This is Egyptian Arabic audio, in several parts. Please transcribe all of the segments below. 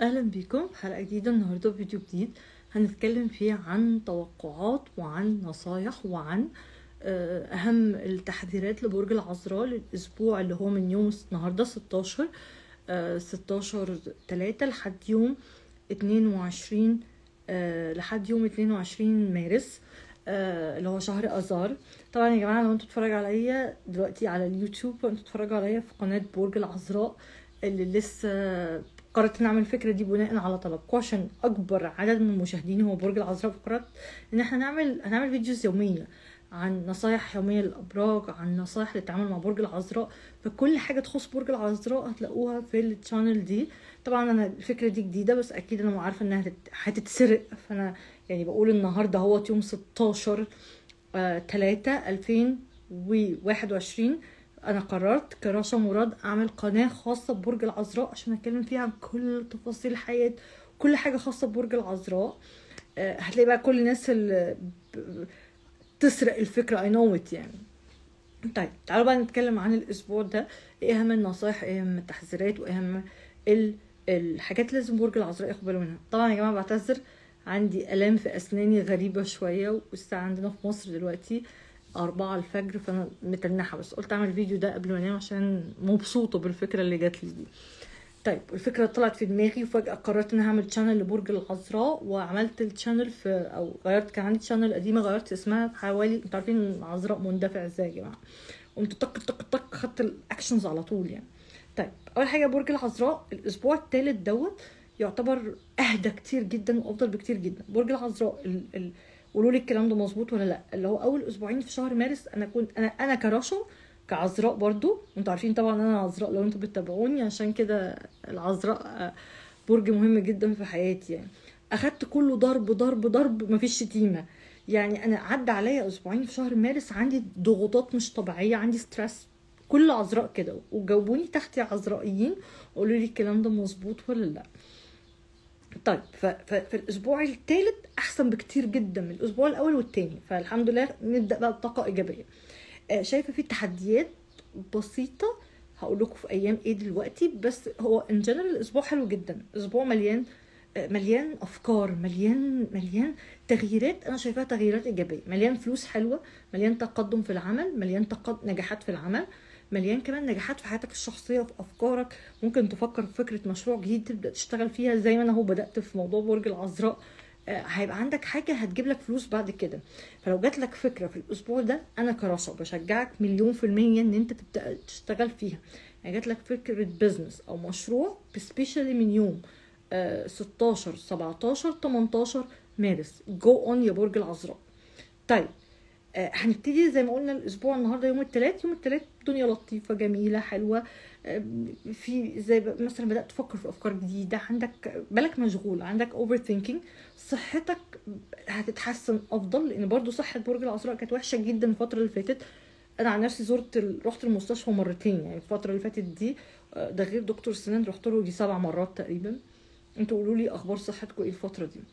اهلا بيكم في حلقه جديده النهارده فيديو جديد هنتكلم فيه عن توقعات وعن نصايح وعن آه، اهم التحذيرات لبرج العذراء للاسبوع اللي هو من يوم النهارده 16 آه، 16 3 لحد يوم 22 آه، لحد يوم 22 مارس آه، اللي هو شهر اذار طبعا يا جماعه لو انتوا بتتفرجوا عليا دلوقتي على اليوتيوب وانتوا بتتفرجوا عليا في قناه برج العذراء اللي لسه قررت نعمل الفكره دي بناء على طلبكم عشان اكبر عدد من المشاهدين هو برج العذراء فقررت ان احنا نعمل هنعمل فيديوز يوميه عن نصايح يوميه للابراج عن نصايح للتعامل مع برج العذراء فكل حاجه تخص برج العذراء هتلاقوها في التشانل دي طبعا انا الفكره دي جديده بس اكيد انا عارفه انها هتت- هتتسرق فانا يعني بقول النهارده هو يوم 16 3 2021 انا قررت كراشة مراد اعمل قناة خاصة ببرج العذراء عشان اتكلم فيها عن كل تفاصيل الحياة كل حاجة خاصة ببرج العذراء آه، هتلاقي بقى كل الناس اللي ب- تسرق الفكرة I know it يعني طيب تعالوا بقى نتكلم عن الاسبوع ده ايه اهم النصايح ايه اهم التحذيرات وايه اهم ال- الحاجات اللي لازم برج العذراء ياخد باله منها طبعا يا جماعه بعتذر عندي الام في اسناني غريبه شويه والساعه عندنا في مصر دلوقتي أربعة الفجر فأنا متنحة بس قلت أعمل الفيديو ده قبل ما أنام عشان مبسوطة بالفكرة اللي جات لي دي طيب الفكرة طلعت في دماغي وفجأة قررت إن أنا هعمل تشانل لبرج العذراء وعملت التشانل في أو غيرت كان عندي تشانل قديمة غيرت اسمها حوالي أنتوا عارفين العذراء مندفع ازاي يا جماعة قمت طق طق طق خدت الأكشنز على طول يعني طيب أول حاجة برج العذراء الأسبوع الثالث دوت يعتبر أهدى كتير جدا وأفضل بكتير جدا برج العذراء ال... ال... قولوا لي الكلام ده مظبوط ولا لا اللي هو اول اسبوعين في شهر مارس انا كنت انا انا كرشا كعذراء برضو انتوا عارفين طبعا انا عذراء لو انتوا بتتابعوني عشان كده العذراء آه، برج مهم جدا في حياتي يعني اخدت كله ضرب ضرب ضرب مفيش شتيمه يعني انا عدى عليا اسبوعين في شهر مارس عندي ضغوطات مش طبيعيه عندي ستريس كل عذراء كده وجاوبوني تحت يا عذرائيين قولوا لي الكلام ده مظبوط ولا لا طيب ف- ف- فالاسبوع الثالث احسن بكتير جدا من الاسبوع الاول والثاني فالحمد لله نبدا بقى بطاقه ايجابيه آه، شايفه في تحديات بسيطه هقول لكم في ايام ايه دلوقتي بس هو ان جنرال الاسبوع حلو جدا اسبوع مليان آه، مليان افكار مليان مليان تغييرات انا شايفاها تغييرات ايجابيه مليان فلوس حلوه مليان تقدم في العمل مليان تقد... نجاحات في العمل مليان كمان نجاحات في حياتك الشخصيه في افكارك ممكن تفكر في فكره مشروع جديد تبدا تشتغل فيها زي ما انا هو بدات في موضوع برج العذراء آه، هيبقى عندك حاجه هتجيب لك فلوس بعد كده فلو جات لك فكره في الاسبوع ده انا كرشا بشجعك مليون في الميه ان انت تبدا تشتغل فيها يعني جات لك فكره بزنس او مشروع سبيشالي من يوم آه، 16 17 18 مارس جو اون يا برج العذراء طيب آه، هنبتدي زي ما قلنا الاسبوع النهارده يوم الثلاث يوم الثلاث دنيا لطيفه جميله حلوه آه، في زي ب- مثلا بدات تفكر في افكار جديده عندك بالك مشغول عندك اوفر ثينكينج صحتك هتتحسن افضل لان برضو صحه برج العذراء كانت وحشه جدا الفتره اللي فاتت انا عن نفسي زرت ال... رحت المستشفى مرتين يعني الفتره اللي فاتت دي آه، ده غير دكتور سنان رحت له يجي سبع مرات تقريبا انتوا قولوا لي اخبار صحتكم ايه الفتره دي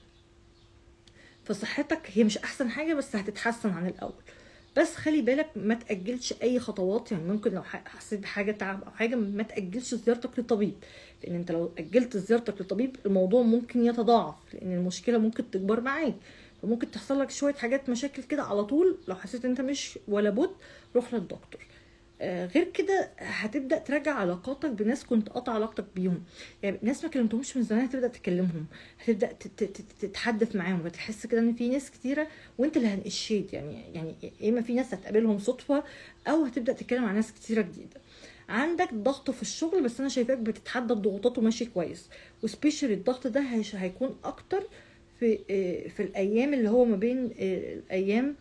فصحتك هي مش احسن حاجه بس هتتحسن عن الاول بس خلي بالك ما تاجلش اي خطوات يعني ممكن لو ح- حسيت بحاجه تعب او حاجه ما تاجلش زيارتك للطبيب لان انت لو اجلت زيارتك للطبيب الموضوع ممكن يتضاعف لان المشكله ممكن تكبر معاك فممكن تحصل لك شويه حاجات مشاكل كده على طول لو حسيت انت مش ولا بد روح للدكتور آه، غير كده هتبدا تراجع علاقاتك بناس كنت قاطع علاقتك بيهم يعني ناس ما كلمتهمش من زمان هتبدا تكلمهم هتبدا تت- تت- تتحدث معاهم بتحس كده ان في ناس كتيره وانت اللي هنقشيت يعني يعني يا اما في ناس هتقابلهم صدفه او هتبدا تتكلم مع ناس كتيره جديده عندك ضغط في الشغل بس انا شايفاك بتتحدى الضغوطات وماشي كويس وسبيشال الضغط ده هيش- هيكون اكتر في آه، في الايام اللي هو ما بين آه، الايام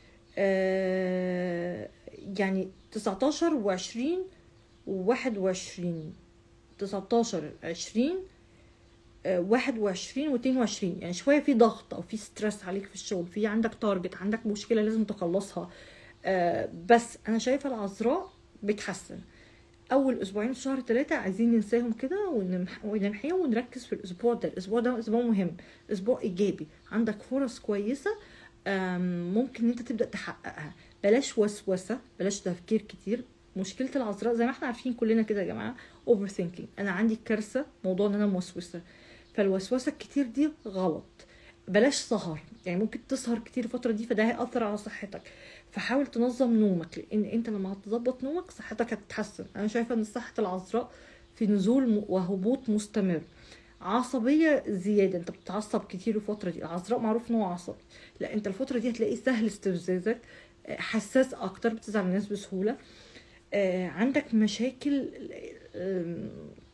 آه، يعني 19 و20 و21 19 20 آه، 21 و22 يعني شويه في ضغط او في ستريس عليك في الشغل في عندك تارجت عندك مشكله لازم تخلصها آه، بس انا شايفه العذراء بتحسن اول اسبوعين في شهر ثلاثة عايزين ننساهم كده ونمح- ونمحيهم ونركز في الاسبوع ده الاسبوع ده اسبوع مهم اسبوع ايجابي عندك فرص كويسه آم، ممكن انت تبدا تحققها بلاش وسوسه بلاش تفكير كتير مشكله العذراء زي ما احنا عارفين كلنا كده يا جماعه اوفر ثينكينج انا عندي كارثه موضوع ان انا موسوسه فالوسوسه الكتير دي غلط بلاش سهر يعني ممكن تسهر كتير الفتره دي فده هيأثر على صحتك فحاول تنظم نومك لان انت لما هتظبط نومك صحتك هتتحسن انا شايفه ان صحه العذراء في نزول م- وهبوط مستمر عصبيه زياده انت بتتعصب كتير الفتره دي العذراء معروف ان هو عصبي لا انت الفتره دي هتلاقيه سهل استفزازك آه، حساس اكتر بتزعل من الناس بسهوله آه، عندك مشاكل آم،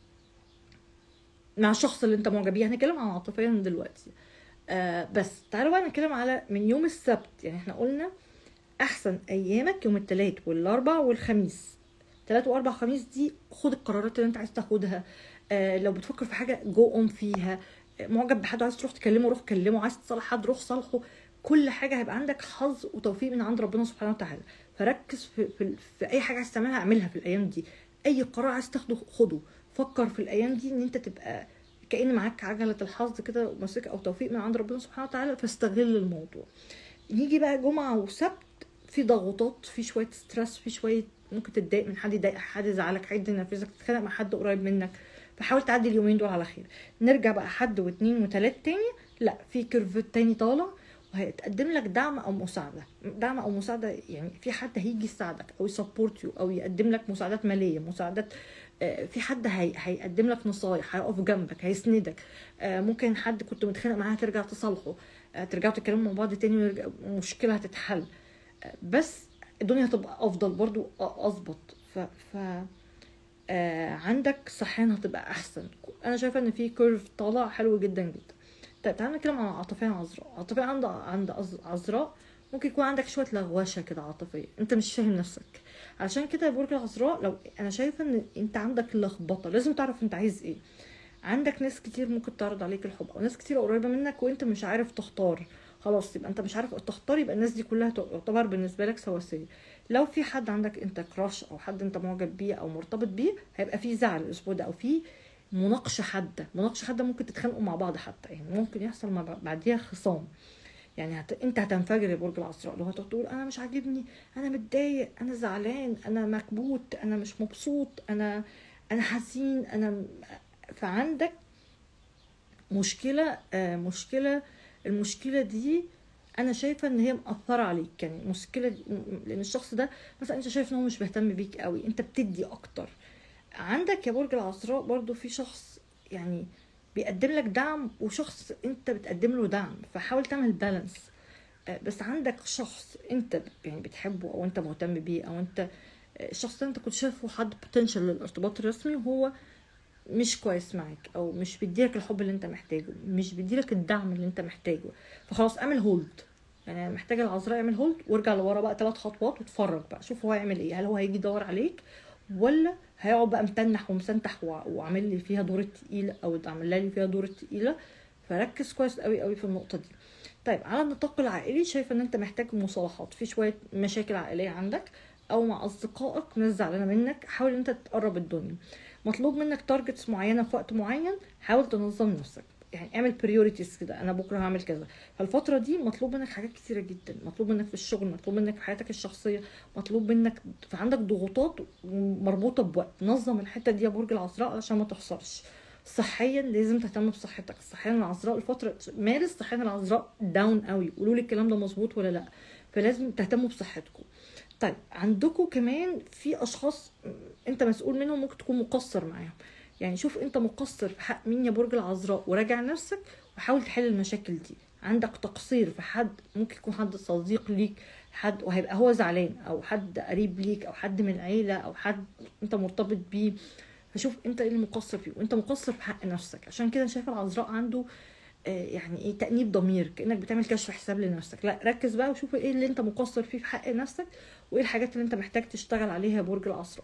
مع الشخص اللي انت معجب بيه هنتكلم عن عاطفيا دلوقتي آه بس تعالوا بقى نتكلم على من يوم السبت يعني احنا قلنا احسن ايامك يوم الثلاث والاربع والخميس ثلاث واربع خميس دي خد القرارات اللي انت عايز تاخدها آه لو بتفكر في حاجه جو اون فيها آه، معجب بحد عايز تروح تكلمه روح كلمه عايز تصالح حد روح صالحه كل حاجه هيبقى عندك حظ وتوفيق من عند ربنا سبحانه وتعالى فركز في, في, في اي حاجه عايز تعملها اعملها في الايام دي اي قرار عايز تاخده خده فكر في الايام دي ان انت تبقى كأن معاك عجلة الحظ كده ماسك أو توفيق من عند ربنا سبحانه وتعالى فاستغل الموضوع يجي بقى جمعة وسبت في ضغوطات في شوية ستريس في شوية ممكن تتضايق من حد يضايقك حد يزعلك حد ينرفزك تتخانق مع حد قريب منك فحاول تعدي اليومين دول على خير نرجع بقى حد واثنين وثلاث تاني لا في كيرف تاني طالع وهيتقدم لك دعم او مساعده دعم او مساعده يعني في حد هيجي يساعدك او يسبورت يو او يقدم لك مساعدات ماليه مساعدات آه، في حد هي... هيقدم لك نصايح هيقف جنبك هيسندك آه، ممكن حد كنت متخانق معاه ترجع تصالحه آه، ترجعوا تتكلموا مع بعض تاني ويرجع مشكله هتتحل آه، بس الدنيا هتبقى افضل برضو أ- اظبط ف, ف... آه عندك صحيا هتبقى احسن انا شايفه ان في كيرف طالع حلو جدا جدا طيب تعالى نتكلم عن عاطفيا عذراء عاطفيا عند عند عذ- عذراء ممكن يكون عندك شويه لغوشه كده عاطفيه انت مش فاهم نفسك علشان كده يا برج العذراء لو انا شايفه ان انت عندك لخبطه لازم تعرف انت عايز ايه عندك ناس كتير ممكن تعرض عليك الحب او ناس كتير قريبه منك وانت مش عارف تختار خلاص يبقى انت مش عارف تختار يبقى الناس دي كلها تعتبر بالنسبه لك سواسيه لو في حد عندك انت كراش او حد انت معجب بيه او مرتبط بيه هيبقى في زعل الاسبوع ده او في مناقشه حاده مناقشه حاده ممكن تتخانقوا مع بعض حتى يعني ممكن يحصل مع بعديها خصام يعني هت... انت هتنفجر يا برج العذراء لو هتقعد تقول انا مش عاجبني انا متضايق انا زعلان انا مكبوت انا مش مبسوط انا انا حزين انا م- فعندك مشكله آه مشكله المشكله دي انا شايفه ان هي مأثره عليك يعني مشكله دي- م- لان الشخص ده مثلا انت شايف ان هو مش بيهتم بيك قوي انت بتدي اكتر عندك يا برج العذراء برضو في شخص يعني بيقدم لك دعم وشخص انت بتقدم له دعم فحاول تعمل بالانس بس عندك شخص انت ب- يعني بتحبه او انت مهتم بيه او انت آه، الشخص ده انت كنت شايفه حد بوتنشال للارتباط الرسمي وهو مش كويس معاك او مش بيديلك الحب اللي انت محتاجه مش بيديلك الدعم اللي انت محتاجه فخلاص اعمل هولد يعني انا محتاجه العذراء اعمل هولد وارجع لورا بقى ثلاث خطوات واتفرج بقى شوف هو هيعمل ايه هل هو هيجي يدور عليك ولا هيقعد بقى متنح ومسنتح وع- وعامل لي فيها دور التقيله او عامله لي فيها دور التقيله فركز كويس قوي قوي في النقطه دي طيب على النطاق العائلي شايفه ان انت محتاج مصالحات في شويه مشاكل عائليه عندك او مع اصدقائك ناس زعلانه منك حاول ان انت تقرب الدنيا مطلوب منك تارجتس معينه في وقت معين حاول تنظم نفسك يعني اعمل بريوريتيز كده انا بكره هعمل كذا فالفتره دي مطلوب منك حاجات كتيره جدا مطلوب منك في الشغل مطلوب منك في حياتك الشخصيه مطلوب منك فعندك ضغوطات مربوطه بوقت نظم الحته دي يا برج العذراء علشان ما تخسرش صحيا لازم تهتم بصحتك صحيا العذراء الفتره مارس صحيا العذراء داون قوي قولوا لي الكلام ده مظبوط ولا لا فلازم تهتموا بصحتكم طيب عندكم كمان في اشخاص انت مسؤول منهم ممكن تكون مقصر معاهم يعني شوف انت مقصر في حق مين يا برج العذراء وراجع نفسك وحاول تحل المشاكل دي عندك تقصير في حد ممكن يكون حد صديق ليك حد وهيبقى هو زعلان او حد قريب ليك او حد من العيله او حد انت مرتبط بيه فشوف انت ايه اللي مقصر فيه وانت مقصر في حق نفسك عشان كده شايفه العذراء عنده آه، يعني ايه تأنيب ضمير كأنك بتعمل كشف حساب لنفسك لا ركز بقى وشوف ايه اللي انت مقصر فيه في حق نفسك وايه الحاجات اللي انت محتاج تشتغل عليها يا برج العذراء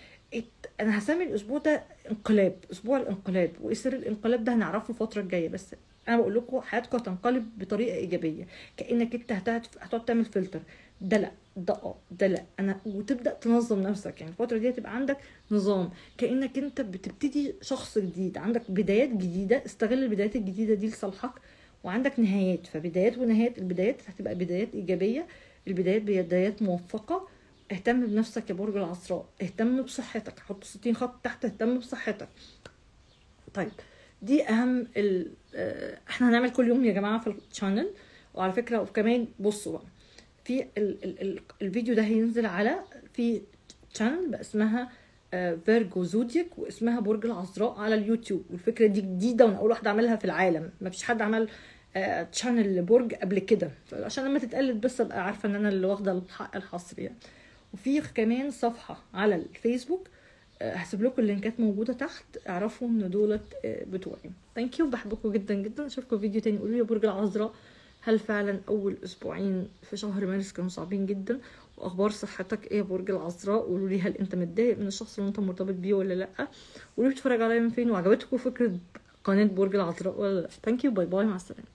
ات- انا هسمي الاسبوع ده انقلاب اسبوع الانقلاب وايه سر الانقلاب ده هنعرفه الفتره الجايه بس انا بقول لكم حياتكم هتنقلب بطريقه ايجابيه كانك انت هتقعد هتقعد تعمل فلتر ده لا ده اه ده لا انا وتبدا تنظم نفسك يعني الفتره دي هتبقى عندك نظام كانك انت بتبتدي شخص جديد عندك بدايات جديده استغل البدايات الجديده دي لصالحك وعندك نهايات فبدايات ونهايات البدايات هتبقى بدايات ايجابيه البدايات بدايات موفقه اهتم بنفسك يا برج العذراء اهتم بصحتك حط 60 خط تحت اهتم بصحتك طيب دي اهم ال... آه، احنا هنعمل كل يوم يا جماعه في الشانل وعلى فكره وكمان بصوا بقى في ال... ال... ال... الفيديو ده هينزل على في شانل بقى اسمها آه، فيرجو زودياك واسمها برج العذراء على اليوتيوب والفكره دي جديده وانا اول واحده اعملها في العالم ما فيش حد عمل تشانل لبرج قبل كده عشان لما تتقلد بس ابقى عارفه ان انا اللي واخده الحق الحصري يعني وفي كمان صفحه على الفيسبوك آه، هسيب لكم اللينكات موجوده تحت اعرفوا ان دولت آه، بتوعي ثانك يو بحبكم جدا جدا اشوفكم فيديو تاني قولوا لي يا برج العذراء هل فعلا اول اسبوعين في شهر مارس كانوا صعبين جدا واخبار صحتك ايه يا برج العذراء قولوا لي هل انت متضايق من الشخص اللي انت مرتبط بيه ولا لا قولوا لي بتتفرج عليا من فين وعجبتكم فكره قناه برج العذراء ولا لا ثانك يو باي باي مع السلامه